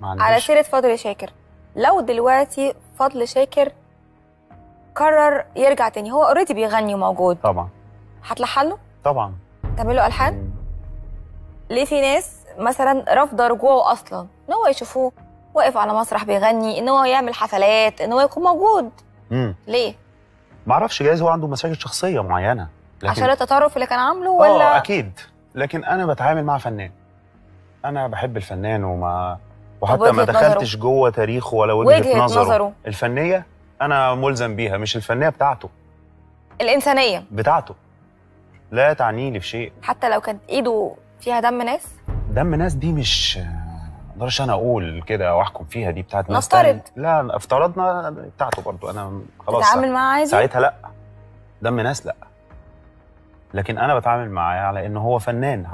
ما على عنديش سيره فضل شاكر لو دلوقتي فضل شاكر قرر يرجع تاني هو اوريدي بيغني وموجود طبعا هتلحن له طبعا تعمل له الحان ليه في ناس مثلا رافضه رجوعه اصلا ان هو يشوفوه واقف على مسرح بيغني ان هو يعمل حفلات ان هو يكون موجود امم ليه ما اعرفش جايز هو عنده مشاكل شخصيه معينه لكن عشان التطرف اللي كان عامله اه ولا اكيد لكن انا بتعامل مع فنان انا بحب الفنان وما وحتى وجهة ما نظره. دخلتش جوه تاريخه ولا وجهه, وجهة نظره. نظره. الفنيه انا ملزم بيها مش الفنيه بتاعته الانسانيه بتاعته لا تعنيني في شيء حتى لو كانت ايده فيها دم ناس دم ناس دي مش ما اقدرش انا اقول كده واحكم فيها دي بتاعت ناس نفترض. تانية. لا افترضنا بتاعته برضو انا خلاص تتعامل معاه عادي ساعتها لا دم ناس لا لكن انا بتعامل معاه على انه هو فنان